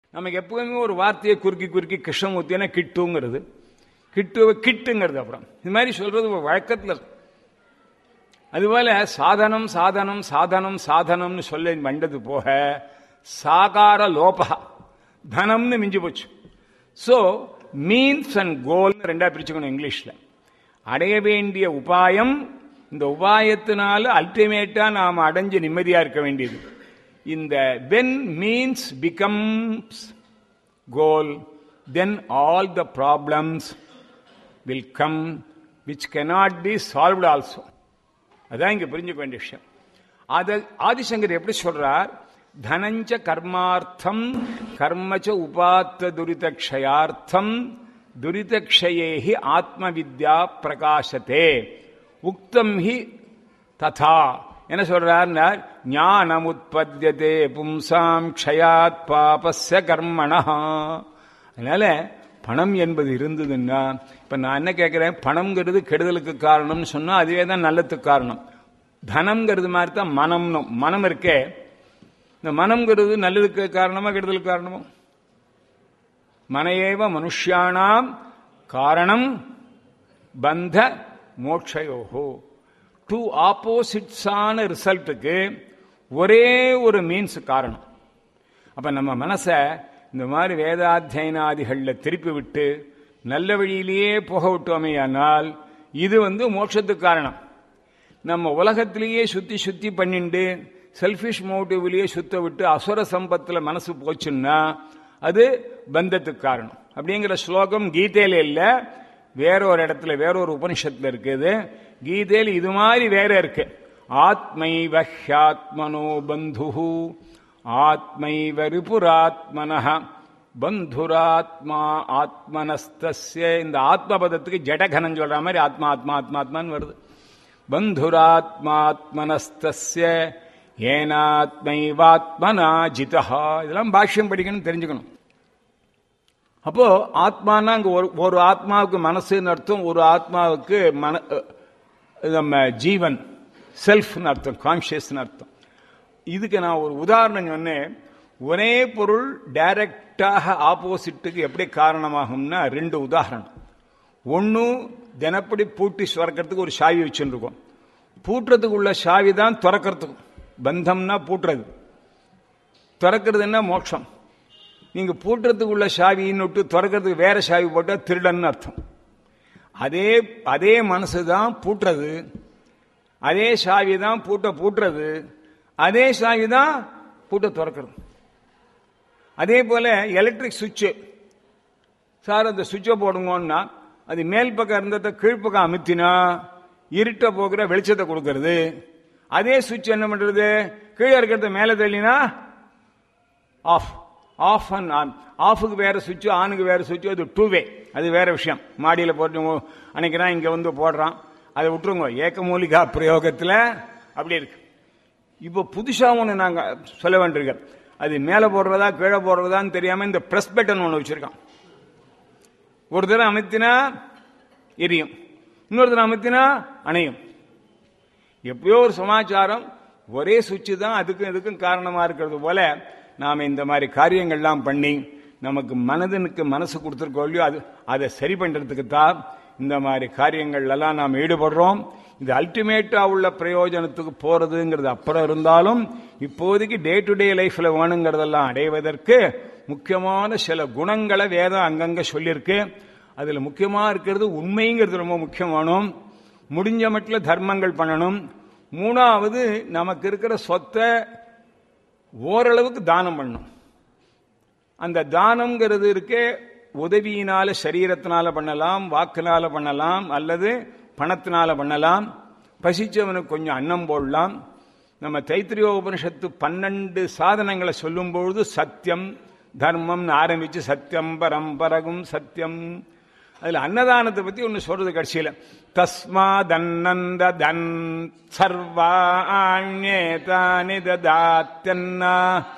நமக்கு எப்பவுமே ஒரு வார்த்தையை குறுக்கி குறுக்கி கிருஷ்ணமூர்த்தினா கிட்டுங்கிறது கிட்டு கிட்டுங்கிறது அப்புறம் இது மாதிரி சொல்றது ஒரு வழக்கத்தில் இருக்கு. அதுபோல சாதனம் சாதனம் சாதனம் சாதனம்னு சொல்ல வந்தது போக சாகார லோபா தனம்னு மிஞ்சி போச்சு ஸோ மீன்ஸ் அண்ட் கோல்னு ரெண்டா பிரிச்சுக்கணும் இங்கிலீஷ்ல அடைய வேண்டிய உபாயம் இந்த உபாயத்தினால அல்டிமேட்டா நாம் அடைஞ்சு நிம்மதியா இருக்க வேண்டியது இந்த when means becomes goal then all the problems will come which cannot be solved also அதான் இங்க புரிஞ்சுக்க வேண்டிய விஷயம் அத ஆதிசங்கர் எப்படி சொல்றார் தனஞ்ச கர்மார்த்தம் கர்மச்ச உபாத்த துரிதக்ஷயார்த்தம் துரிதக்ஷயேஹி ஆத்ம வித்யா பிரகாசத்தே உக்தம் ஹி ததா என்ன சொல்றார் ஞானம் உற்பத்தியதே பும்சாம் க்ஷயாத் பாபஸ்ய கர்மணா அதனால பணம் என்பது இருந்ததுன்னா இப்ப நான் என்ன கேட்கிறேன் பணம்ங்கிறது கெடுதலுக்கு காரணம்னு சொன்னா அதுவே தான் நல்லதுக்கு காரணம் தனம்ங்கிறது மாதிரி தான் மனம்னு மனம் இருக்கே இந்த மனம்ங்கிறது நல்லதுக்கு காரணமா கெடுதலுக்கு காரணமோ மனையேவ மனுஷியானாம் காரணம் பந்த மோட்சயோகோ டூ ஆப்போசிட்ஸான ரிசல்ட்டுக்கு ஒரே ஒரு மீன்ஸ் காரணம் அப்ப நம்ம மனசை இந்த மாதிரி வேதாத்தியனாதிகளில் திருப்பி விட்டு நல்ல வழியிலேயே போக விட்டோமேயானால் இது வந்து மோட்சத்துக்கு காரணம் நம்ம உலகத்திலேயே சுத்தி சுத்தி பண்ணிண்டு செல்ஃபிஷ் மோட்டிவ்லயே சுத்த விட்டு அசுர சம்பத்தில் மனசு போச்சுன்னா அது பந்தத்துக்கு காரணம் அப்படிங்கிற ஸ்லோகம் கீதையில இல்ல வேற ஒரு இடத்துல வேற ஒரு உபனிஷத்துல இருக்குது கீதையில் இது மாதிரி வேற இருக்கு ஆத்மைவ ஹியாத்மனோ பந்து ஆத்மைவ ரிபுராத்மன பந்துராத்மா ஆத்மனஸ்தஸ்ய இந்த ஆத்ம பதத்துக்கு ஜடகனம் சொல்ற மாதிரி ஆத்மா ஆத்மா ஆத்மா ஆத்மான்னு வருது பந்துராத்மாத்மனஸ்தஸ்ய ஏனாத்மைவாத்மனா ஜிதா இதெல்லாம் பாஷ்யம் படிக்கணும் தெரிஞ்சுக்கணும் அப்போ ஆத்மானா அங்க ஒரு ஒரு ஆத்மாவுக்கு மனசுன்னு அர்த்தம் ஒரு ஆத்மாவுக்கு மன நம்ம ஜீவன் செல்ஃப்னு அர்த்தம் கான்சியஸ்னு அர்த்தம் இதுக்கு நான் ஒரு உதாரணம் சொன்னேன் ஒரே பொருள் டைரக்டாக ஆப்போசிட்டுக்கு எப்படி காரணமாகும்னா ரெண்டு உதாரணம் ஒன்று தினப்படி பூட்டி சுரக்கிறதுக்கு ஒரு சாவி வச்சுருக்கோம் பூட்டுறதுக்கு உள்ள சாவி தான் திறக்கிறதுக்கும் பந்தம்னா பூட்டுறது திறக்கிறதுன்னா மோட்சம் நீங்க பூட்டுறதுக்கு உள்ள சாவின்னு விட்டு திறக்கிறதுக்கு வேற சாவி போட்டால் திருடன்னு அர்த்தம் அதே அதே மனசு தான் பூட்டுறது அதே சாவி தான் பூட்ட பூட்டுறது அதே சாவி தான் பூட்ட திறக்கிறது அதே போல எலக்ட்ரிக் சுவிட்சு சார் அந்த சுவிட்சை போடுங்கன்னா அது மேல் பக்கம் இருந்ததை கீழ்ப்பக்கம் அமுத்தினா இருட்ட போகிற வெளிச்சத்தை கொடுக்கறது அதே சுவிட்ச் என்ன பண்றது கீழே இருக்கிறத மேலே தள்ளினா ஆஃப் ஆஃப் அண்ட் ஆன் ஆஃபுக்கு வேற சுவிட்சு ஆனுக்கு வேற சுவிட்சு அது டூ வே அது வேற விஷயம் மாடியில் போட்டு அன்னைக்குறான் இங்கே வந்து போடுறான் அதை விட்டுருங்க ஏக்கமூலிகா பிரயோகத்தில் அப்படி இருக்கு இப்போ புதுசா ஒன்று நாங்கள் சொல்ல வேண்டியிருக்கோம் அது மேலே போடுறதா கீழே போடுறதான்னு தெரியாம இந்த பிரஸ் பட்டன் ஒன்று வச்சிருக்கான் ஒரு தடவை அமைத்தினா எரியும் இன்னொரு தடவை அமைத்தினா அணையும் எப்பயோ ஒரு சமாச்சாரம் ஒரே சுவிட்சு தான் அதுக்கும் இதுக்கும் காரணமா இருக்கிறது போல நாம இந்த மாதிரி காரியங்கள்லாம் பண்ணி நமக்கு மனதனுக்கு மனசு கொடுத்துருக்கோம் இல்லையோ அது அதை சரி பண்றதுக்கு தான் இந்த மாதிரி காரியங்கள் எல்லாம் நாம் ஈடுபடுறோம் இது அல்டிமேட்டா உள்ள பிரயோஜனத்துக்கு போறதுங்கிறது அப்புறம் இருந்தாலும் இப்போதைக்கு டே டு டே லைஃப்ல வேணுங்கிறதெல்லாம் அடைவதற்கு முக்கியமான சில குணங்களை வேதம் அங்கங்க சொல்லியிருக்கு அதுல முக்கியமா இருக்கிறது உண்மைங்கிறது ரொம்ப முக்கியமானும் முடிஞ்ச மட்டில் தர்மங்கள் பண்ணணும் மூணாவது நமக்கு இருக்கிற சொத்தை ஓரளவுக்கு தானம் பண்ணணும் அந்த தானம்ங்கிறது இருக்கே உதவியினால சரீரத்தினால பண்ணலாம் வாக்குனால பண்ணலாம் அல்லது பணத்தினால பண்ணலாம் பசிச்சவனுக்கு கொஞ்சம் அன்னம் போடலாம் நம்ம தைத்திரிய உபனிஷத்து பன்னெண்டு சாதனங்களை சொல்லும் பொழுது சத்தியம் தர்மம்னு ஆரம்பிச்சு சத்தியம் பரம்பரகும் சத்தியம் அதுல அன்னதானத்தை பத்தி ஒன்னு சொல்றது கடைசியில தஸ்மா தன்னந்த தன் சர்வாண்யேதானி ததாத்யன்னா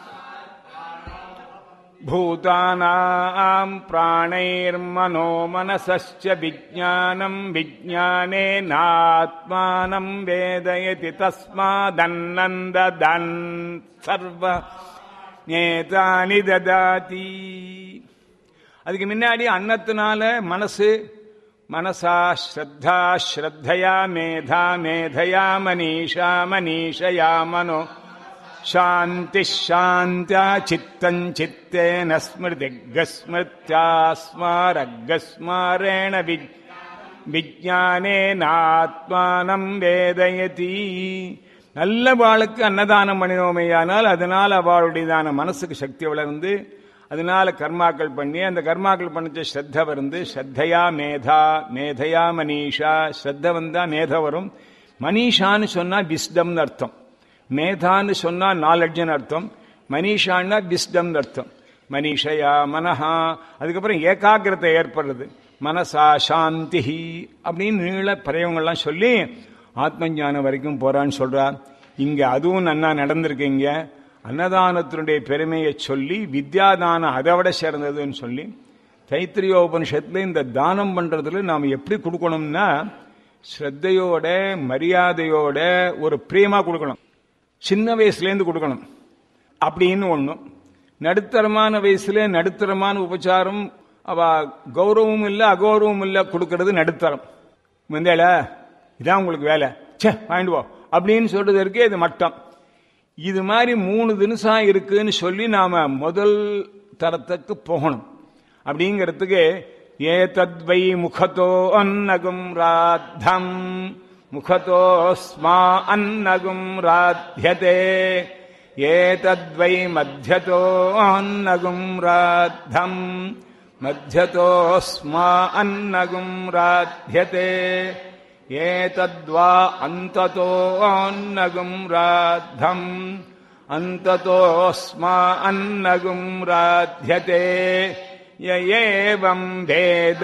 भूतानाम् प्राणैर्मनो मनसश्च विज्ञानम् विज्ञानेनात्मानम् वेदयति तस्मादन्नन्ददन् सर्व நேதானி ததாதி அதுக்கு முன்னாடி அன்னத்தினால மனசு மனசா ஸ்ரத்தா ஸ்ரத்தையா மேதா மேதையா மனிஷா மனிஷயா மனோ சாந்தி சாந்தியா சித்தம் சித்தேன ஸ்மிருதிகஸ்மிருத்யாஸ்மாரகஸ்மாரேண விஜ் விஜானேனாத்மானம் வேதயதி நல்ல வாளுக்கு அன்னதானம் பண்ணினோமேயானால் அதனால் அவளுடையதான மனசுக்கு சக்தி வளர்ந்து அதனால கர்மாக்கள் பண்ணி அந்த கர்மாக்கள் பண்ணிச்ச ஸ்ரத்த வந்து ஸ்ரத்தையா மேதா மேதையா மனிஷா ஸ்ரத்த வந்தா மேத வரும் மனிஷான்னு சொன்னா விஸ்டம்னு அர்த்தம் மேதான்னு சொன்னா நாலெட்ஜ்னு அர்த்தம் மனிஷான்னா விஸ்டம்னு அர்த்தம் மனிஷயா மனஹா அதுக்கப்புறம் ஏகாகிரத்தை ஏற்படுறது மனசா சாந்தி அப்படின்னு நீள பிரயோகங்கள்லாம் சொல்லி ஆத்ம ஞானம் வரைக்கும் போறான்னு சொல்றா இங்க அதுவும் நன்னா நடந்திருக்கீங்க அன்னதானத்தினுடைய பெருமையை சொல்லி வித்யாதானம் அதை விட சேர்ந்ததுன்னு சொல்லி தைத்திரியோபனிஷத்துல இந்த தானம் பண்றதுல நாம் எப்படி கொடுக்கணும்னா ஸ்ரத்தையோட மரியாதையோட ஒரு பிரியமா கொடுக்கணும் சின்ன வயசுலேருந்து கொடுக்கணும் அப்படின்னு ஒண்ணும் நடுத்தரமான வயசுல நடுத்தரமான உபச்சாரம் அவ கௌரவம் இல்லை அகௌரவம் இல்லை கொடுக்கறது நடுத்தரம் வந்தேல இதான் உங்களுக்கு வேலை சே வாங்கிட்டு போ அப்படின்னு சொல்றதற்கு இது மட்டம் இது மாதிரி மூணு தினசம் இருக்குன்னு சொல்லி நாம முதல் தரத்துக்கு போகணும் அப்படிங்கிறதுக்கு ஏ தத்வை முகத்தோ அன்னகும் ராத்தம் முகத்தோ ஸ்மா அன்னகும் ராத்தியதே ஏ தத்வை மத்தியதோ அன்னகும் ராத்தம் மத்தியதோ ஸ்மா அன்னகும் ராத்தியதே ஏதத்வா அந்ததோ அன்னகும் ராத்தம் அந்ததோ ஸ்மா அன்னகும் ராத்தியதே ஏவம் வேத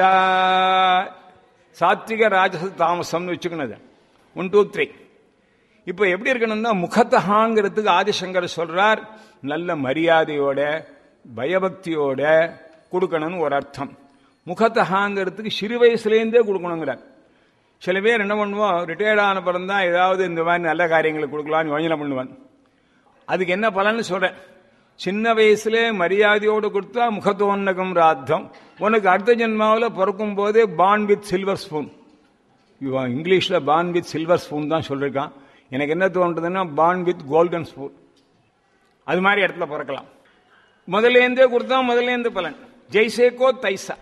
சாத்விக ராஜச தாமசம்னு வச்சுக்கணும் ஒன் டூ த்ரீ இப்போ எப்படி இருக்கணும்னா முகத்தகாங்கிறதுக்கு ஆதிசங்கர் சொல்றார் நல்ல மரியாதையோட பயபக்தியோட கொடுக்கணும்னு ஒரு அர்த்தம் முகத்தகாங்கிறதுக்கு சிறு வயசுலேருந்தே கொடுக்கணுங்கிறார் சில பேர் என்ன பண்ணுவோம் ரிட்டையர்ட் ஆன பிறகு தான் ஏதாவது இந்த மாதிரி நல்ல காரியங்களை கொடுக்கலாம்னு யோஜனை பண்ணுவான் அதுக்கு என்ன பலன்னு சொல்றேன் சின்ன வயசுல மரியாதையோடு கொடுத்தா முகத்தோன்னகம் ராத்தம் உனக்கு அடுத்த ஜென்மாவில் பிறக்கும் போதே பான் வித் சில்வர் ஸ்பூன் இவன் இங்கிலீஷ்ல பான் வித் சில்வர் ஸ்பூன் தான் சொல்லியிருக்கான் எனக்கு என்ன தோன்றதுன்னா பான் வித் கோல்டன் ஸ்பூன் அது மாதிரி இடத்துல பிறக்கலாம் முதலேந்தே கொடுத்தா முதலேந்து பலன் ஜெய்சேகோ தைசா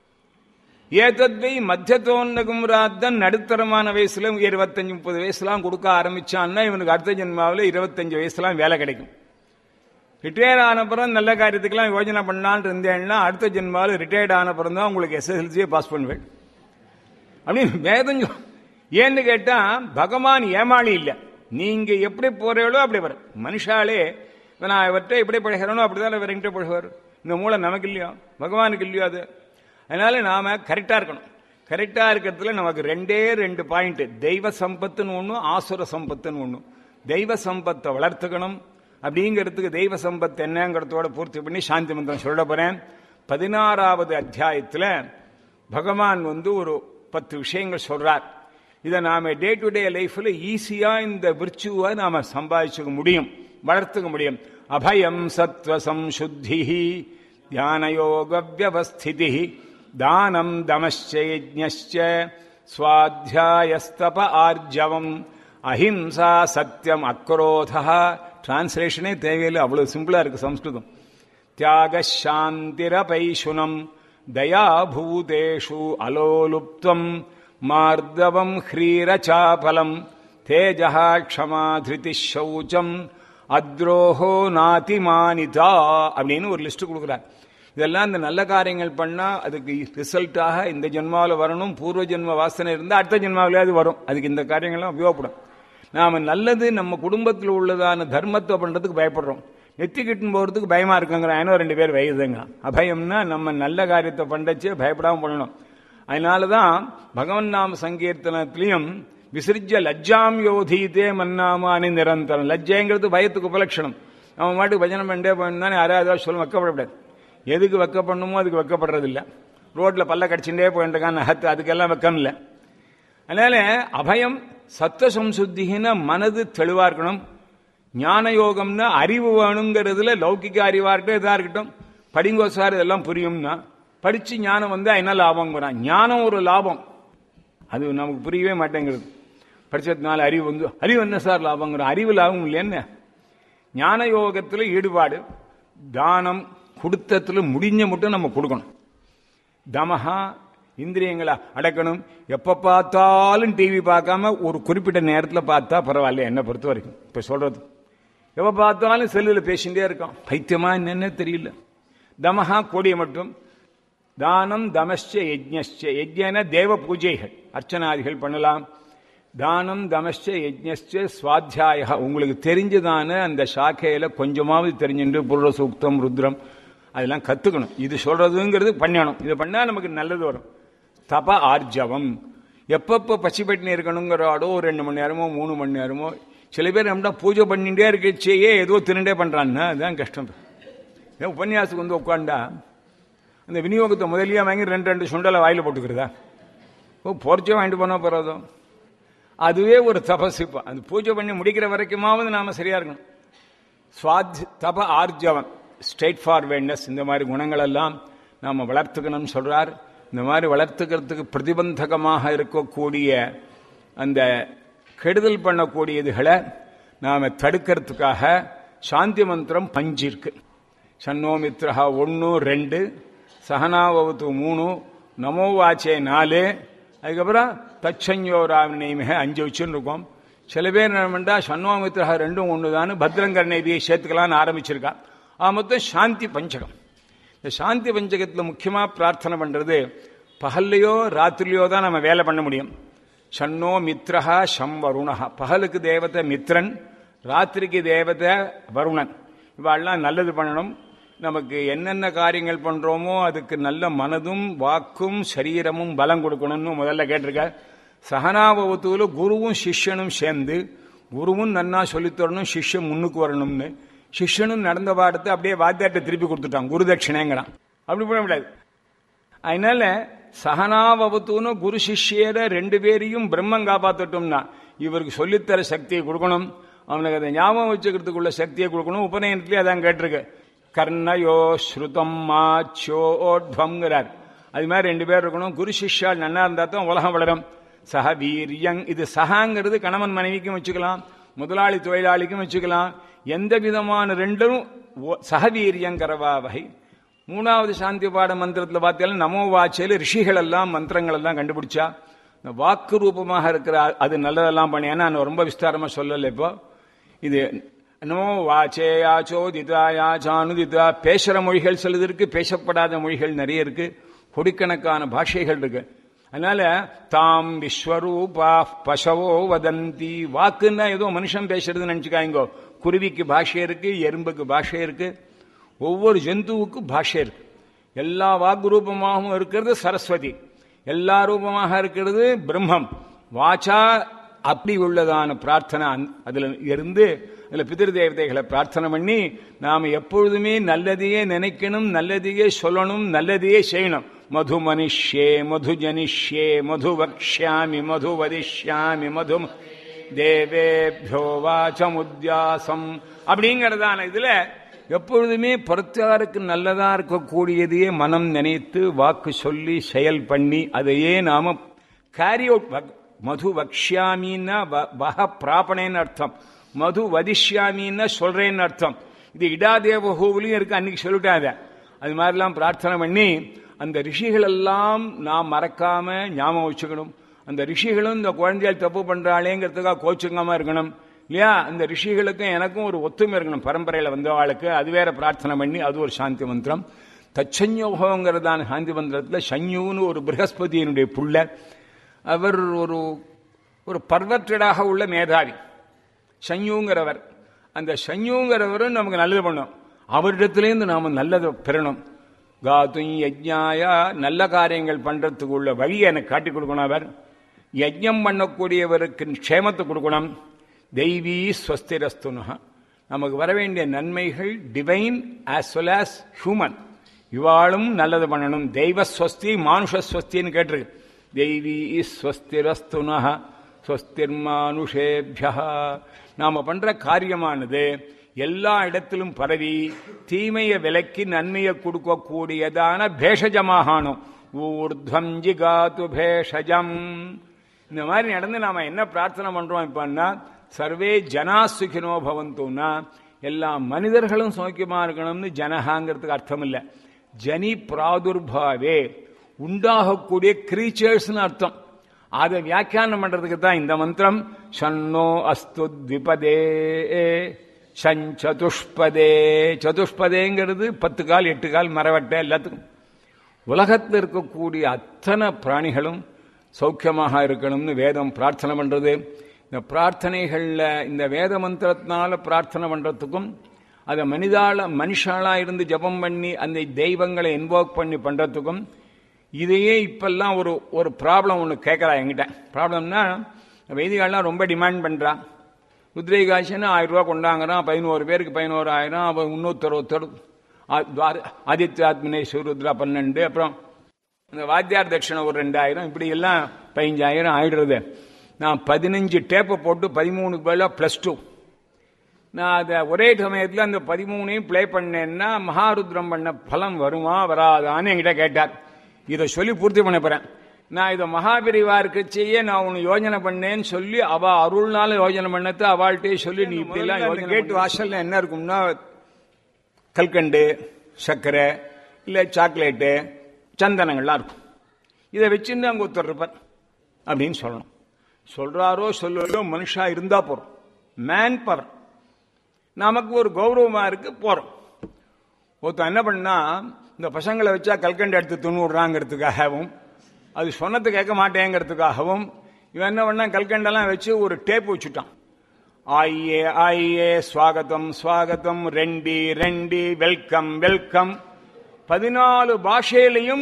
ஏதத்வை மத்தியத்தோன்னகும் ராத்தன் நடுத்தரமான வயசுல இருபத்தஞ்சு முப்பது வயசுலாம் கொடுக்க ஆரம்பிச்சான்னா இவனுக்கு அடுத்த ஜென்மாவில் இருபத்தஞ்சு வயசுலாம் வேலை கிடைக்கும் ரிட்டையர்ட் ஆன பிறகு நல்ல காரியத்துக்கெல்லாம் யோஜனை பண்ணான்னு இருந்தேன்னா அடுத்த ஜென்மாவில் ரிட்டையர்ட் ஆன பிறகு தான் உங்களுக்கு எஸ்எஸ்எல்சியே பாஸ் பண்ணுவேன் அப்படின்னு வேதம் ஏன்னு கேட்டா பகவான் ஏமாளி இல்லை நீங்க எப்படி போறீங்களோ அப்படி வர மனுஷாலே நான் இவர்கிட்ட எப்படி பழகிறனோ அப்படிதான் இவர் என்கிட்ட பழகுவார் இந்த மூளை நமக்கு இல்லையோ பகவானுக்கு இல்லையோ அது அதனால நாம கரெக்டா இருக்கணும் கரெக்டா இருக்கிறதுல நமக்கு ரெண்டே ரெண்டு பாயிண்ட் தெய்வ சம்பத்துன்னு ஒண்ணு ஆசுர சம்பத்துன்னு ஒண்ணு தெய்வ சம்பத்தை வளர்த்துக்கணும் அப்படிங்கிறதுக்கு தெய்வ சம்பத் என்னங்கிறதோட பூர்த்தி பண்ணி சாந்தி மந்திரம் சொல்ல போறேன் பதினாறாவது அத்தியாயத்துல பகவான் வந்து ஒரு பத்து விஷயங்கள் சொல்றார் இதை நாம டே டு டே லைஃப்ல ஈஸியா இந்த விர்ச்சுவை நாம சம்பாதிச்சுக்க முடியும் வளர்த்துக்க முடியும் அபயம் சத்வ சம்சுத்தி தியானயோக வியவஸ்திதி தானம் தமச்ச சுவாத்தியாயஸ்தப ஆர்ஜவம் அஹிம்சா சத்தியம் அக்ரோதா டிரான்ஸ்லேஷனே தேவையில்லை அவ்வளவு சிம்பிளா இருக்கு சம்ஸ்கிருதம் தியாக சாந்திரபைஷுனம் தயாபூதேஷு அலோலுப்துவம் மார்தவம் ஹ்ரீரச்சாபலம் தேஜா க்ஷமா திருதி சௌச்சம் அத்ரோஹோ நாதிமானிதா அப்படின்னு ஒரு லிஸ்ட் கொடுக்குறார் இதெல்லாம் இந்த நல்ல காரியங்கள் பண்ணா அதுக்கு ரிசல்ட்டாக இந்த ஜென்மாவில் வரணும் பூர்வ ஜென்ம வாசனை இருந்தால் அடுத்த ஜென்மாவிலேயாவது வரும் அதுக்கு இந்த காரியங்கள்லாம் உபயோகப்படும் நாம நல்லது நம்ம குடும்பத்தில் உள்ளதான தர்மத்தை பண்றதுக்கு பயப்படுறோம் நெத்தி கிட்டும் போறதுக்கு பயமா இருக்குங்கிற ஏனோ ரெண்டு பேர் வயதுங்க அபயம்னா நம்ம நல்ல காரியத்தை பண்டச்சே பயப்படாம பண்ணணும் அதனாலதான் பகவன் நாம சங்கீர்த்தனத்திலையும் விசிறிஜ லஜ்ஜாம் யோதீதே மன்னாமானி நிரந்தரம் லஜ்ஜைங்கிறது பயத்துக்கு உபலட்சணம் நம்ம மாட்டுக்கு பஜனை பண்ணே போயிருந்தானே யாராவது சொல்லும் வைக்கப்படக்கூடாது எதுக்கு வெக்க பண்ணுமோ அதுக்கு வெக்கப்படுறது இல்லை ரோட்ல பல்ல கடிச்சுட்டே போயிட்டுருக்கான் நகத்து அதுக்கெல்லாம் வெக்கம் இல்லை அதனால அபயம் சத்த சம்சுத்திகின மனது தெளிவா இருக்கணும் ஞான யோகம்னா அறிவு வேணுங்கிறதுல லௌகிக அறிவா இருக்கட்டும் இதா இருக்கட்டும் படிங்கோ சார் இதெல்லாம் புரியும்னா படிச்சு ஞானம் வந்தா என்ன லாபங்கிறான் ஞானம் ஒரு லாபம் அது நமக்கு புரியவே மாட்டேங்கிறது படிச்சதுனால அறிவு வந்து அறிவு என்ன சார் லாபங்கிறோம் அறிவு லாபம் இல்லைன்னு ஞான யோகத்தில் ஈடுபாடு தானம் கொடுத்தத்துல முடிஞ்ச மட்டும் நம்ம கொடுக்கணும் தமஹா இந்திரியங்களை அடக்கணும் எப்ப பார்த்தாலும் டிவி பார்க்காம ஒரு குறிப்பிட்ட நேரத்தில் பார்த்தா பரவாயில்ல என்னை பொறுத்த வரைக்கும் இப்ப சொல்றது எப்ப பார்த்தாலும் செல்லுல பேசிட்டே இருக்கோம் பைத்தியமா என்னன்னு தெரியல தமஹா கொடிய மட்டும் தானம் தமஸ்ச யஜ்ஞஸ்ச யஜ்ஞன தேவ பூஜைகள் அர்ச்சனாதிகள் பண்ணலாம் தானம் தமஸ்ச யஜ்ஞஸ்ச சுவாத்தியாய உங்களுக்கு தெரிஞ்சதான அந்த சாக்கையில கொஞ்சமாவது தெரிஞ்சுட்டு புருட சூக்தம் ருத்ரம் அதெல்லாம் கத்துக்கணும் இது சொல்றதுங்கிறது பண்ணணும் இது பண்ணா நமக்கு நல்லது வரும் தப ஆர்ஜவம் எப்பப்போ பசிப்பட்டினி இருக்கணுங்கிறாடோ ஒரு ரெண்டு மணி நேரமோ மூணு மணி நேரமோ சில பேர் நம்மளா பூஜை பண்ணிட்டே இருக்கச்சேயே ஏதோ திருண்டே பண்றான்னா அதுதான் கஷ்டம் ஏன் உபன்யாசத்துக்கு வந்து உட்காண்டா அந்த விநியோகத்தை முதலியா வாங்கி ரெண்டு ரெண்டு சுண்டலை வாயில போட்டுக்கிறதா ஓ பொறிச்சே வாங்கிட்டு போனா போறதோ அதுவே ஒரு தபஸ் இப்போ அந்த பூஜை பண்ணி முடிக்கிற வரைக்குமாவது நாம சரியா இருக்கணும் சுவாத் தப ஆர்ஜவம் ஸ்ட்ரெயிட் ஃபார்வேர்ட்னஸ் இந்த மாதிரி குணங்கள் எல்லாம் நாம வளர்த்துக்கணும்னு சொல்றார் இந்த மாதிரி வளர்த்துக்கிறதுக்கு பிரதிபந்தகமாக இருக்கக்கூடிய அந்த கெடுதல் பண்ணக்கூடியதுகளை நாம தடுக்கிறதுக்காக சாந்தி மந்திரம் பஞ்சு இருக்கு சன்னோமித்ரஹா ஒன்று ரெண்டு சகனாவத்து மூணு நமோ வாச்சே நாலு அதுக்கப்புறம் தச்சஞ்சோராவினை மிக அஞ்சு வச்சுன்னு இருக்கோம் சில பேர் என்ன பண்ணா சன்னோமித்ரஹா ரெண்டும் ஒன்று தான் பத்ரங்கர்ணேவியை சேர்த்துக்கலாம்னு ஆரம்பிச்சிருக்கா ஆ மொத்தம் சாந்தி பஞ்சகம் இந்த சாந்தி பஞ்சகத்தில் முக்கியமாக பிரார்த்தனை பண்ணுறது பகல்லையோ ராத்திரிலையோ தான் நம்ம வேலை பண்ண முடியும் சன்னோ மித்ரஹா சம் வருணஹா பகலுக்கு தேவதை மித்ரன் ராத்திரிக்கு தேவதை வருணன் இவாள்லாம் நல்லது பண்ணணும் நமக்கு என்னென்ன காரியங்கள் பண்றோமோ அதுக்கு நல்ல மனதும் வாக்கும் சரீரமும் பலம் கொடுக்கணும்னு முதல்ல கேட்டிருக்க சகனாபவத்துல குருவும் சிஷ்யனும் சேர்ந்து குருவும் நன்னா சொல்லித்தரணும் சிஷ்யன் முன்னுக்கு வரணும்னு சிஷ்யனும் நடந்த பாடத்தை அப்படியே வாத்தியாட்ட திருப்பி கொடுத்துட்டான் குரு தட்சிணேங்கிறான் அப்படி பண்ண முடியாது அதனால சகனாபவத்துன்னு குரு சிஷ்யர ரெண்டு பேரையும் பிரம்மம் காப்பாத்தட்டும்னா இவருக்கு சொல்லித்தர சக்தியை கொடுக்கணும் அவனுக்கு அதை ஞாபகம் வச்சுக்கிறதுக்குள்ள சக்தியை கொடுக்கணும் உபநயனத்திலே அதான் கேட்டிருக்கு கர்ணயோ ஸ்ருதம் மாச்சோட்வங்கிறார் அது மாதிரி ரெண்டு பேர் இருக்கணும் குரு சிஷ்யால் நன்னா இருந்தா தான் உலகம் வளரும் சக வீரியங் இது சகாங்கிறது கணவன் மனைவிக்கும் வச்சுக்கலாம் முதலாளி தொழிலாளிக்கும் வச்சுக்கலாம் எந்த விதமான ரெண்டும் சகவீரியங்கரவா வகை மூணாவது சாந்தி பாட மந்திரத்தில் பார்த்தாலும் நமோ வாச்சையில் ரிஷிகள் எல்லாம் மந்திரங்கள் எல்லாம் கண்டுபிடிச்சா இந்த வாக்கு ரூபமாக இருக்கிற அது நல்லதெல்லாம் பண்ணியானா நான் ரொம்ப விஸ்தாரமா சொல்லலை இப்போ இது நமோ வாச்சே யாச்சோதிதா யாச்சானுதிதா பேசுற மொழிகள் சிலது இருக்கு பேசப்படாத மொழிகள் நிறைய இருக்கு கொடிக்கணக்கான பாஷைகள் இருக்கு அதனால தாம் விஸ்வரூபா பசவோ வதந்தி வாக்குன்னா ஏதோ மனுஷன் பேசுறதுன்னு நினைச்சுக்காய்ங்கோ குருவிக்கு பாஷை இருக்கு எறும்புக்கு பாஷை இருக்கு ஒவ்வொரு ஜந்துவுக்கும் பாஷை இருக்கு எல்லா வாக்கு ரூபமாகவும் இருக்கிறது சரஸ்வதி எல்லா ரூபமாக இருக்கிறது பிரம்மம் வாச்சா அப்படி உள்ளதான பிரார்த்தனை அதுல இருந்து அதுல பிதிரு தேவதைகளை பிரார்த்தனை பண்ணி நாம எப்பொழுதுமே நல்லதையே நினைக்கணும் நல்லதையே சொல்லணும் நல்லதையே செய்யணும் மது மனுஷ்யே மது ஜனிஷ்யே மது வக்ஷாமி மது வதிஷ்யாமி மது தேவேபியோ வாச்சமுத்தியாசம் அப்படிங்கறதான இதுல எப்பொழுதுமே பொறுத்தாருக்கு நல்லதா இருக்கக்கூடியதையே மனம் நினைத்து வாக்கு சொல்லி செயல் பண்ணி அதையே நாம கேரி அவுட் மது வக்ஷாமின்னா வக பிராபணேன்னு அர்த்தம் மது வதிஷ்யாமின்னா சொல்றேன்னு அர்த்தம் இது இடாதேவகோவிலையும் இருக்கு அன்னைக்கு சொல்லிட்டாத அது மாதிரிலாம் பிரார்த்தனை பண்ணி அந்த ரிஷிகள் எல்லாம் நாம் மறக்காம ஞாபகம் வச்சுக்கணும் அந்த ரிஷிகளும் இந்த குழந்தைகள் தப்பு பண்றாளேங்கிறதுக்காக கோச்சுக்காம இருக்கணும் இல்லையா அந்த ரிஷிகளுக்கும் எனக்கும் ஒரு ஒத்துமை இருக்கணும் பரம்பரையில் வந்தவாளுக்கு அது வேற பிரார்த்தனை பண்ணி அது ஒரு சாந்தி மந்திரம் தச்சன்யோகங்கிறதான சாந்தி மந்திரத்தில் சன்யூன்னு ஒரு பிரகஸ்பதியினுடைய புள்ள அவர் ஒரு ஒரு பர்வற்றடாக உள்ள மேதாவி சன்யூங்கிறவர் அந்த சன்யூங்கிறவரும் நமக்கு நல்லது பண்ணும் அவரிடத்திலேருந்து நாம நல்லதை பெறணும் காத்தும் யஜ்ஞாயா நல்ல காரியங்கள் பண்றதுக்கு உள்ள வழியை எனக்கு காட்டி கொடுக்கணும் அவர் யஜ்ஞம் பண்ணக்கூடியவருக்கு க்ஷேமத்தை கொடுக்கணும் தெய்வீ ஸ்வஸ்திரஸ்துனா நமக்கு வர வேண்டிய நன்மைகள் divine as well as human இவாளும் நல்லது பண்ணணும் தெய்வ ஸ்வஸ்தி மானுஷ ஸ்வஸ்தின்னு கேட்டிருக்கு தெய்வீ ஸ்வஸ்திரஸ்துனா ஸ்வஸ்திர்மானுஷேபியா நாம பண்ற காரியமானது எல்லா இடத்திலும் பரவி தீமையை விலக்கி நன்மையை கொடுக்கக்கூடியதான பேஷஜமாகணும் ஊர்துவம் ஜிகாத்து பேஷஜம் இந்த மாதிரி நடந்து நாம என்ன பிரார்த்தனை பண்றோம் இப்பன்னா சர்வே ஜனா சுகினோ பவந்துன்னா எல்லா மனிதர்களும் சௌக்கியமா இருக்கணும்னு ஜனஹாங்கிறதுக்கு அர்த்தம் இல்லை ஜனி பிராதுர்பாவே உண்டாகக்கூடிய கிரீச்சர்ஸ்னு அர்த்தம் அதை வியாக்கியானம் பண்றதுக்கு தான் இந்த மந்திரம் ஷன்னோ அஸ்து த்விபதே சதுஷ்பதே சதுஷ்பதேங்கிறது பத்து கால் எட்டு கால் மரவட்டை எல்லாத்துக்கும் உலகத்தில் இருக்கக்கூடிய அத்தனை பிராணிகளும் சௌக்கியமாக இருக்கணும்னு வேதம் பிரார்த்தனை பண்றது இந்த பிரார்த்தனைகளில் இந்த வேத மந்திரத்தினால பிரார்த்தனை பண்றதுக்கும் அதை மனிதால மனுஷாலா இருந்து ஜபம் பண்ணி அந்த தெய்வங்களை இன்வோக் பண்ணி பண்றதுக்கும் இதையே இப்பெல்லாம் ஒரு ஒரு ப்ராப்ளம் ஒன்று கேட்கறா என்கிட்ட ப்ராப்ளம்னா வைதிகாலாம் ரொம்ப டிமாண்ட் பண்றா ருத்ரேகாசின்னு ஆயிரம் ரூபா கொண்டாங்கிறான் பதினோரு பேருக்கு பதினோரு ஆயிரம் அவன் முன்னூத்தர் ஒருத்தர் ஆதித்யாத்மனேஸ்வர் ருத்ரா பன்னெண்டு அப்புறம் இந்த வாத்தியார் தட்சிணை ஒரு ரெண்டாயிரம் இப்படி எல்லாம் பதினஞ்சாயிரம் ஆயிடுறது நான் பதினஞ்சு டேப்பை போட்டு பதிமூணுக்கு பதிலாக ப்ளஸ் டூ நான் அதை ஒரே சமயத்தில் அந்த பதிமூணையும் ப்ளே பண்ணேன்னா மகாருத்ரம் பண்ண பலம் வருமா வராதான்னு என்கிட்ட கேட்டார் இதை சொல்லி பூர்த்தி பண்ண போறேன் நான் இதை மகாபிரிவாருக்கு செய்ய நான் உன்னை யோஜனை பண்ணேன்னு சொல்லி அவ அருள்னால யோஜனை பண்ணது அவள்கிட்டே சொல்லி நீ இப்படி எல்லாம் கேட்டு வாசல்ல என்ன இருக்கும்னா கல்கண்டு சர்க்கரை இல்லை சாக்லேட்டு சந்தனங்கள்லாம் இருக்கும் இதை வச்சுன்னு அங்கே ஒருத்தர் இருப்பார் அப்படின்னு சொல்லணும் சொல்றாரோ சொல்லலோ மனுஷா இருந்தா போறோம் மேன் பவர் நமக்கு ஒரு கௌரவமா இருக்கு போறோம் ஒருத்தன் என்ன பண்ணா இந்த பசங்களை வச்சா கல்கண்டு எடுத்து துண்ணுடுறாங்கிறதுக்காகவும் அது சொன்னது கேட்க மாட்டேங்கிறதுக்காகவும் இவன் என்ன பண்ணா கல்கண்டெல்லாம் வச்சு ஒரு டேப் வச்சுட்டான் ஆயே ஆயே ஸ்வாகத்தம் ஸ்வாகத்தம் ரெண்டி ரெண்டி வெல்கம் வெல்கம் பதினாலு பாஷையிலையும்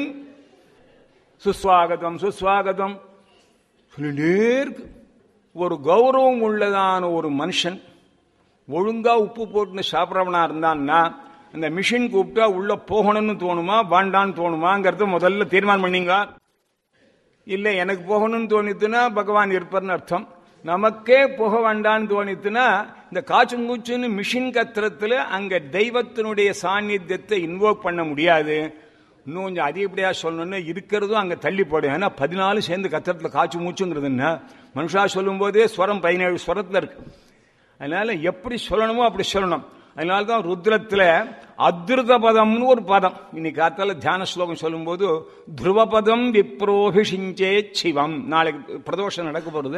சுஸ்வாகதம் சுஸ்வாகதம் சொல்லிட்டே இருக்கு ஒரு கௌரவம் உள்ளதான ஒரு மனுஷன் ஒழுங்கா உப்பு போட்டுன்னு சாப்பிட்றவனா இருந்தான்னா அந்த மிஷின் கூப்பிட்டா உள்ள போகணும்னு தோணுமா வாண்டான்னு தோணுமாங்கிறத முதல்ல தீர்மானம் பண்ணீங்க இல்லை எனக்கு போகணும்னு தோணித்துனா பகவான் இருப்பார்னு அர்த்தம் நமக்கே போக வேண்டான்னு தோணித்துனா இந்த காச்சுங்கூச்சுன்னு மிஷின் கத்திரத்துல அங்க தெய்வத்தினுடைய சாநித்தியத்தை இன்வோக் பண்ண முடியாது இன்னும் கொஞ்சம் அதிகப்படியா சொல்லணும்னு இருக்கிறதும் அங்க தள்ளி போடும் ஏன்னா பதினாலு சேர்ந்து கத்திரத்துல காய்ச்சி மூச்சுங்கிறது என்ன மனுஷா சொல்லும் போதே ஸ்வரம் பதினேழு ஸ்வரத்துல இருக்கு அதனால எப்படி சொல்லணுமோ அப்படி சொல்லணும் அதனால தான் ருத்ரத்துல அத்ருத பதம்னு ஒரு பதம் இன்னைக்கு காத்தால தியான ஸ்லோகம் சொல்லும்போது துருவபதம் விப்ரோபிஷிஞ்சே சிவம் நாளைக்கு பிரதோஷம் நடக்க போறது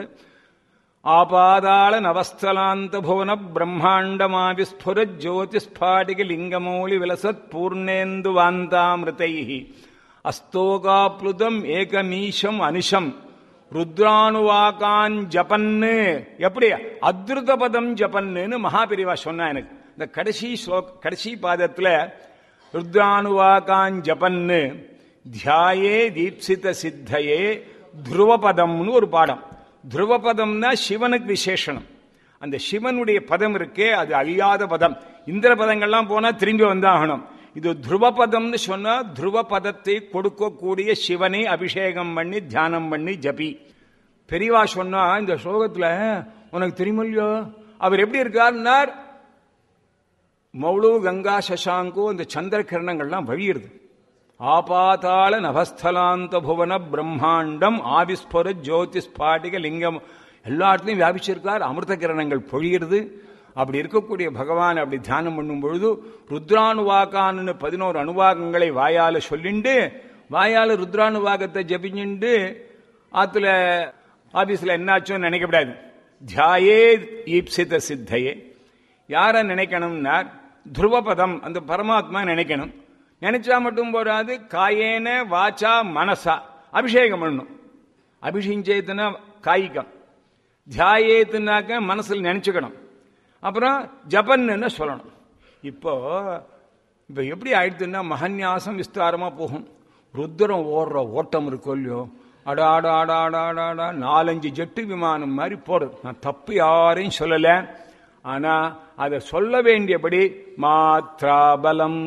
ஆபாதாள நவஸ்தலாந்த புவன பிரம்மாண்டமாவிஸ்புர ஜோதிஸ்பாடிக லிங்கமௌலி விலசத் பூர்ணேந்து வாந்தாமிருதை அஸ்தோகாப்ளுதம் ஏகமீஷம் அனுஷம் ருத்ரானுவாகான் ஜபன்னு எப்படி அத்ருத பதம் ஜபன்னு மகாபிரிவா சொன்னா எனக்கு இந்த கடைசி ஸ்லோக் கடைசி பாதத்துல ருத்ரானுவாகான் ஜபன்னு தியாயே தீப்சித சித்தையே துருவபதம்னு ஒரு பாடம் துருவபதம்னா சிவனுக்கு விசேஷனம் அந்த சிவனுடைய பதம் இருக்கே அது அழியாத பதம் இந்திர பதங்கள்லாம் போனா திரும்பி வந்தாகணும் இது துருவபதம்னு சொன்னா துருவ பதத்தை கொடுக்கக்கூடிய சிவனை அபிஷேகம் பண்ணி தியானம் பண்ணி ஜபி பெரியவா சொன்னா இந்த ஸ்லோகத்துல உனக்கு தெரியுமில்லையோ அவர் எப்படி இருக்காருன்னார் மௌளு கங்கா சசாங்கோ இந்த சந்திர கிரணங்கள்லாம் வழியிடுது ஆபாத்தாள நவஸ்தலாந்த புவன பிரம்மாண்டம் ஆவிஸ்புர ஜோதிஸ்பாட்டிக லிங்கம் எல்லா இடத்துலையும் வியாபிச்சிருக்கார் அமிர்த கிரணங்கள் பொழிகிறது அப்படி இருக்கக்கூடிய பகவான் அப்படி தியானம் பண்ணும் பொழுது ருத்ரானுவாகான்னு பதினோரு அணுவாகங்களை வாயால சொல்லிண்டு வாயால ருத்ரானுவாகத்தை ஜபிச்சுண்டு ஆத்துல ஆபீஸ்ல என்னாச்சோ நினைக்கப்படாது தியாயே ஈப்சித சித்தையே யார நினைக்கணும்னா துருவபதம் அந்த பரமாத்மா நினைக்கணும் நினைச்சா மட்டும் போறாது காயேன வாச்சா மனசா அபிஷேகம் பண்ணணும் அபிஷேகத்துனா காய்கம் தியாயேத்துனாக்க மனசில் நினைச்சுக்கணும் அப்புறம் ஜபன்னு சொல்லணும் இப்போ இப்போ எப்படி ஆயிடுதுன்னா மகன்யாசம் விஸ்தாரமா போகும் ருத்ரம் ஓடுற ஓட்டம் இருக்கோ இல்லையோ அடா அடா அடா அடா அடா அடா நாலஞ்சு ஜெட்டு விமானம் மாதிரி போடுது நான் தப்பு யாரையும் சொல்லலை ஆனா அதை சொல்ல வேண்டியபடி மாத்ராபலம்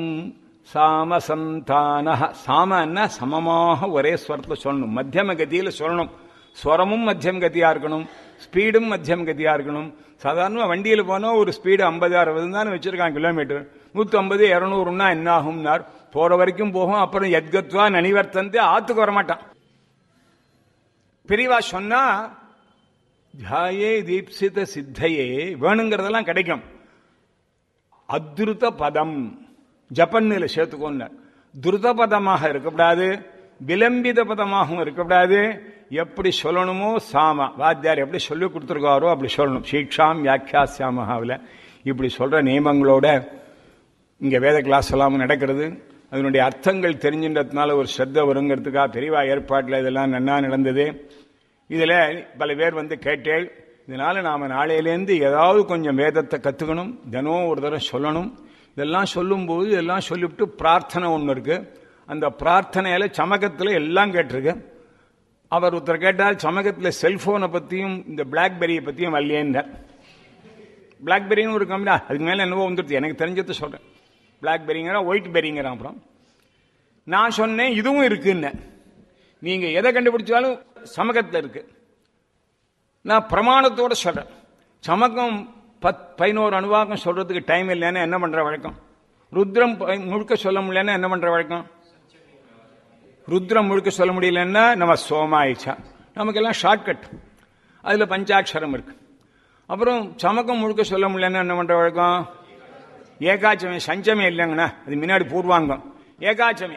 சாமசந்தான சாமன்னா சமமாக ஒரே ஸ்வரத்தில் சொல்லணும் மத்தியம கதியில் சொல்லணும் ஸ்வரமும் மத்தியம் கதியா இருக்கணும் ஸ்பீடும் மத்தியம் கதியா இருக்கணும் சாதாரண வண்டியில் போனால் ஒரு ஸ்பீடு ஐம்பது அறுபது தானே வச்சிருக்காங்க கிலோமீட்டர் நூற்றி ஐம்பது இரநூறுனா என்ன ஆகும்னார் போற வரைக்கும் போகும் அப்புறம் எத்கத்வா நனிவர்த்தந்து ஆத்துக்கு வரமாட்டான் பெரியவா சொன்னா தியாயே தீப்சித சித்தையே வேணுங்கிறதெல்லாம் கிடைக்கும் அத்ருத பதம் ஜப்பன்னில சேர்த்துக்கோன்னார் துருத பதமாக இருக்கக்கூடாது விளம்பித பதமாகவும் இருக்கக்கூடாது எப்படி சொல்லணுமோ சாம வாத்தியார் எப்படி சொல்லி கொடுத்துருக்காரோ அப்படி சொல்லணும் சீக்ஷாம் வியாக்கியாசியாமகாவில் இப்படி சொல்ற நியமங்களோட இங்க வேத கிளாஸ் எல்லாம் நடக்கிறது அதனுடைய அர்த்தங்கள் தெரிஞ்சின்றதுனால ஒரு ஸ்ரத்த வருங்கிறதுக்காக பெரியவா ஏற்பாட்டில் இதெல்லாம் நன்னா நடந்தது இதுல பல பேர் வந்து கேட்டேள் இதனால நாம நாளையிலேருந்து ஏதாவது கொஞ்சம் வேதத்தை கத்துக்கணும் தினம் ஒரு தடவை சொல்லணும் இதெல்லாம் சொல்லும்போது இதெல்லாம் சொல்லிவிட்டு பிரார்த்தனை ஒன்று இருக்கு அந்த பிரார்த்தனையில சமகத்தில் எல்லாம் கேட்டிருக்கு அவர் ஒருத்தர் கேட்டால் சமகத்தில் செல்போனை பத்தியும் இந்த பிளாக்பெரியை பத்தியும் வரலையேன்னார் பிளாக்பெரின்னு ஒரு கம்பெனி அதுக்கு மேல என்னவோ வந்துடுது எனக்கு தெரிஞ்சதை சொல்றேன் பிளாக்பெரிங்கிற ஒயிட் பெரிங்கிறான் அப்புறம் நான் சொன்னேன் இதுவும் இருக்குன்னு நீங்க எதை கண்டுபிடிச்சாலும் சமகத்தில் இருக்கு நான் பிரமாணத்தோட சொல்றேன் சமக்கம் பத் பதினோரு அணுவாக்கம் சொல்றதுக்கு டைம் இல்லைன்னு என்ன பண்ற வழக்கம் ருத்ரம் ப- முழுக்க சொல்ல முடியலன்னா என்ன பண்ற வழக்கம் ருத்ரம் முழுக்க சொல்ல முடியலன்னா நம்ம சோமாயிச்சா நமக்கெல்லாம் ஷார்ட்கட் அதுல பஞ்சாட்சரம் இருக்கு அப்புறம் சமக்கம் முழுக்க சொல்ல முடியலன்னா என்ன பண்ற வழக்கம் ஏகாச்சமே சஞ்சமே இல்லைங்கண்ணா அது முன்னாடி பூர்வாங்கம் ஏகாச்சமே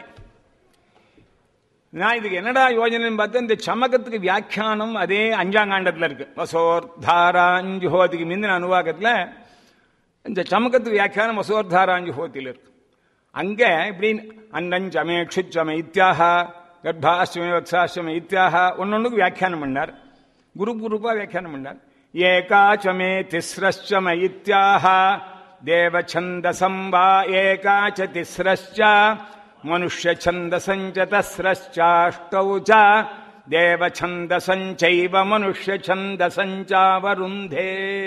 நான் இதுக்கு என்னடா யோஜனைன்னு பார்த்தா இந்த சமகத்துக்கு வியாக்கியானம் அதே அஞ்சாங்காண்டத்தில் இருக்கு வசோர்தாராஞ்சுஹோதிக்கு முந்தின அனுவாகத்தில் இந்த சமகத்துக்கு வியாக்கியானம் வசோர்தாராஞ்சுஹோத்தியில் இருக்கு அங்க இப்படி அன்னஞ்சமே க்ஷுச்சமே இத்தியாக கர்ப்பாஷ்டமே வத்சாஷ்டமே இத்தியாக ஒன்னொன்னுக்கு வியாக்கியானம் பண்ணார் குரூப் குரூப்பா வியாக்கியானம் பண்ணார் ஏகாச்சமே திஸ்ரஷ்டம இத்தியாக தேவச்சந்தசம் வா ஏகாச்ச திஸ்ரஷ்ட மனுஷ்யச்சந்தசஞ்ச தஸ்ரஷ்டாஷ்டௌ ச தேவச்சந்தசஞ்சைவ மனுஷ்யச்சந்தசஞ்சாவருந்தே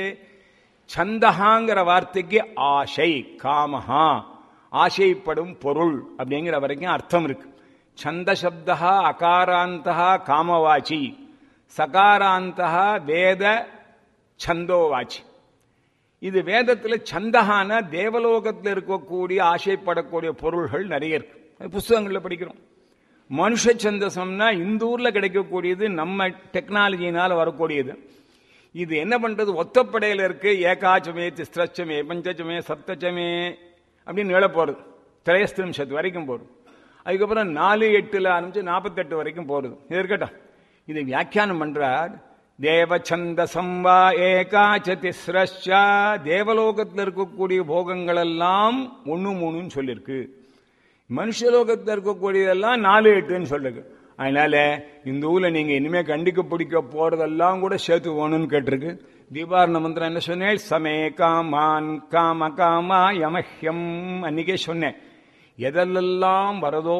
சந்தகாங்கிற வார்த்தைக்கு ஆசை காமஹா ஆசைப்படும் பொருள் அப்படிங்கிற வரைக்கும் அர்த்தம் இருக்கு சந்த சப்தா அகாராந்தா காமவாச்சி சகாராந்தா வேத சந்தோவாச்சி இது வேதத்தில் சந்தகான தேவலோகத்தில் இருக்கக்கூடிய ஆசைப்படக்கூடிய பொருள்கள் நிறைய இருக்கு அது புஸ்தகங்களில் படிக்கிறோம் மனுஷ சந்தசம்னா இந்த ஊர்ல கிடைக்கக்கூடியது நம்ம டெக்னாலஜினால வரக்கூடியது இது என்ன பண்றது ஒத்தப்படையில இருக்கு ஏகாச்சமே திஸ்ரச்சமே பஞ்சச்சமே சப்தச்சமே அப்படின்னு நில போறது திரையஸ்திரம்சத்து வரைக்கும் போறது அதுக்கப்புறம் நாலு எட்டுல ஆரம்பிச்சு நாற்பத்தெட்டு வரைக்கும் போறது இது இருக்கட்டும் இது வியாக்கியானம் பண்றார் தேவச்சந்தசம் வா ஏகாச்ச திஸ்ரஷ்சா தேவலோகத்தில் இருக்கக்கூடிய போகங்கள் எல்லாம் ஒன்னு மூணுன்னு சொல்லியிருக்கு மனுஷலோகத்தில் இருக்கக்கூடியதெல்லாம் நாலு எட்டுன்னு சொல்லிருக்கு அதனால இந்த ஊர்ல நீங்க இனிமே கண்டிக்க பிடிக்க போறதெல்லாம் கூட சேர்த்து போகணும்னு கேட்டிருக்கு தீபாரண மந்திரம் என்ன சொன்னேன் சமே காமான் காம காமா யமஹ்யம் அன்னைக்கே சொன்னேன் எதெல்லாம் வரதோ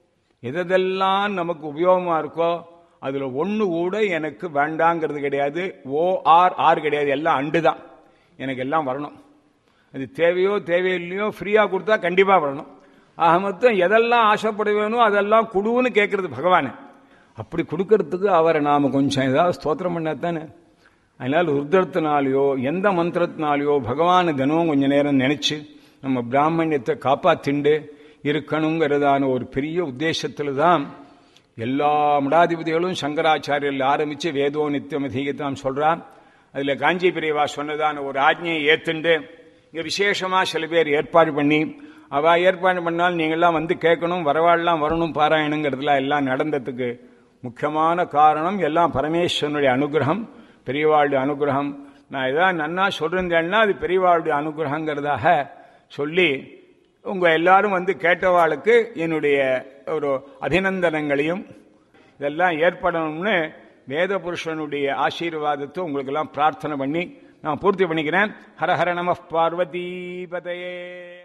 எதெல்லாம் நமக்கு உபயோகமா இருக்கோ அதுல ஒண்ணு கூட எனக்கு வேண்டாங்கிறது கிடையாது ஓ ஆர் ஆர் கிடையாது எல்லாம் அண்டு தான் எனக்கு எல்லாம் வரணும் அது தேவையோ தேவையில்லையோ ஃப்ரீயா கொடுத்தா கண்டிப்பா வரணும் ஆக மொத்தம் எதெல்லாம் ஆசைப்படுவேனோ அதெல்லாம் குடுன்னு கேட்கறது பகவானே அப்படி கொடுக்கறதுக்கு அவரை நாம கொஞ்சம் ஏதாவது ஸ்தோத்திரம் பண்ணாதானே அதனால ருத்ரத்தினாலேயோ எந்த மந்திரத்தினாலேயோ பகவானை தினமும் கொஞ்ச நேரம் நினைச்சு நம்ம பிராமணியத்தை காப்பாத்திண்டு இருக்கணுங்கிறதான ஒரு பெரிய உத்தேசத்துல தான் எல்லா மடாதிபதிகளும் சங்கராச்சாரியர்கள் ஆரம்பிச்சு வேதோ நித்தியம் அதிகத்தாம் சொல்றான் அதுல காஞ்சி பிரிவா சொன்னதான ஒரு ஆஜ்ஞையை ஏத்துண்டு இங்க விசேஷமா சில பேர் ஏற்பாடு பண்ணி அவ ஏற்பாடு பண்ணால் நீங்கள்லாம் வந்து கேட்கணும் வரவாள்லாம் வரணும் பாராயணுங்கிறதுல எல்லாம் நடந்ததுக்கு முக்கியமான காரணம் எல்லாம் பரமேஸ்வரனுடைய அனுகிரகம் பெரியவாளுடைய அனுகிரகம் நான் ஏதாவது நன்னா சொல்றேன்னா அது பெரியவாளுடைய அனுகிரகங்கிறதாக சொல்லி உங்க எல்லாரும் வந்து கேட்டவாளுக்கு என்னுடைய ஒரு அபிநந்தனங்களையும் இதெல்லாம் ஏற்படணும்னு வேத புருஷனுடைய ஆசீர்வாதத்தை உங்களுக்கு எல்லாம் பிரார்த்தனை பண்ணி நான் பூர்த்தி பண்ணிக்கிறேன் ஹர ஹர நம பார்வதி பதையே